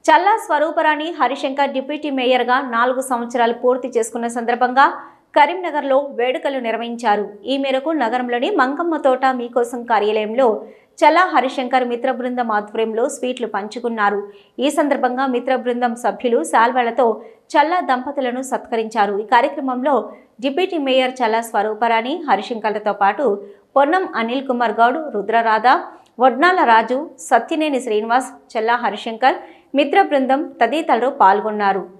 చల్లా Swaruparani Harishankar deputy మేయర్గా నాలుగు సంవత్సరాలు పూర్తి చేసుకున్న సందర్భంగా కరీంనగర్లో వేడుకలు నిర్వహించారు ఈ మేరకు నగరంలోని మంకమ్మ తోట మీకోసం కార్యాలయంలో చల్లా హరిశంకర్ మిత్ర బృందం ఆధ్వర్యంలో స్వీట్లు పంచుకున్నారు ఈ సందర్భంగా మిత్ర బృందం సభ్యులు శాల్వాలతో చల్లా దంపతులను సత్కరించారు ఈ కార్యక్రమంలో డిప్యూటీ మేయర్ చల్లా స్వరూపరాణి హరిశంకర్లతో పాటు పొన్నం అనిల్ కుమార్ గౌడ్ రుద్రరాధ వడ్నాల రాజు సత్యనేని శ్రీనివాస్ చల్లా హరిశంకర్ మిత్ర బృందం తదితరులు పాల్గొన్నారు